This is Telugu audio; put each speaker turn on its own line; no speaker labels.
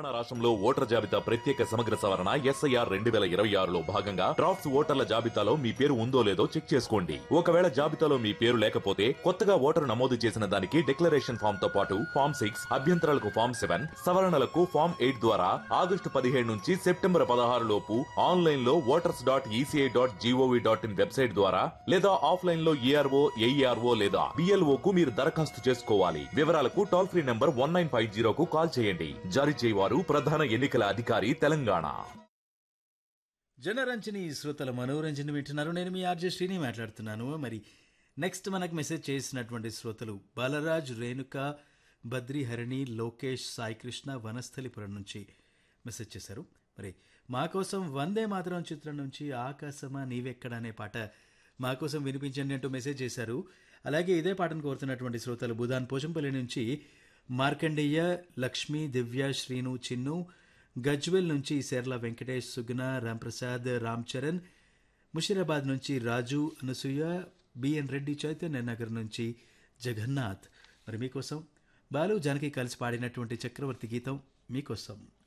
తెలంగాణ రాష్ట్రంలో ఓటర్ జాబితా ప్రత్యేక సమగ్ర సవరణ ఎస్ఐఆర్ రెండు వేల ఇరవై ఆరులో భాగంగా డ్రాఫ్ట్స్ ఓటర్ల జాబితాలో మీ పేరు ఉందో లేదో చెక్ చేసుకోండి ఒకవేళ జాబితాలో మీ పేరు లేకపోతే కొత్తగా ఓటరు నమోదు చేసిన దానికి డిక్లరేషన్ ఫామ్ తో పాటు ఫామ్ సిక్స్ అభ్యంతరాలకు ఫామ్ సెవెన్ సవరణలకు ఫామ్ ఎయిట్ ద్వారా ఆగస్టు పదిహేడు నుంచి సెప్టెంబర్ పదహారు లోపు ఆన్లైన్ లో voters dot ECI dot GOV dot in website ద్వారా లేదా ఆఫ్లైన్ లో ఏఆర్ఓ ఏఈఆర్ఓ లేదా బిఎల్ఓ కు మీరు దరఖాస్తు చేసుకోవాలి వివరాలకు toll free number one nine five జీరోకు కాల్ చేయండి జారీ చేయవారు ప్రధాన ఎన్నికల అధికారి తెలంగాణ
జనరంజని శ్రోతల మనోరంజని వింటున్నారు నేను మీ ఆర్జే శ్రీని మాట్లాడుతున్నాను మరి నెక్స్ట్ మనకు మెసేజ్ చేసినటువంటి శ్రోతలు బాలరాజ్ రేణుక బద్రి హరిణి లోకేష్ సాయికృష్ణ వనస్థలిపురం నుంచి మెసేజ్ చేశారు మరి మా కోసం వందే మాతరం చిత్రం నుంచి ఆకాశమా నీవెక్కడ అనే పాట మా కోసం వినిపించండి అంటూ మెసేజ్ చేశారు అలాగే ఇదే పాటను కోరుతున్నటువంటి శ్రోతలు బుధాన్ పోచంపల్లి నుంచి మార్కండేయ లక్ష్మి దివ్య శ్రీను చిన్ను గజ్వెల్ నుంచి శేర్ల వెంకటేష్ సుగుణ రాంప్రసాద్ రామ్ చరణ్ ముషీరాబాద్ నుంచి రాజు అనసూయ బిఎన్ రెడ్డి చైతన్య నగర్ నుంచి జగన్నాథ్ మరి మీకోసం బాలు జానకి కలిసి పాడినటువంటి చక్రవర్తి గీతం మీకోసం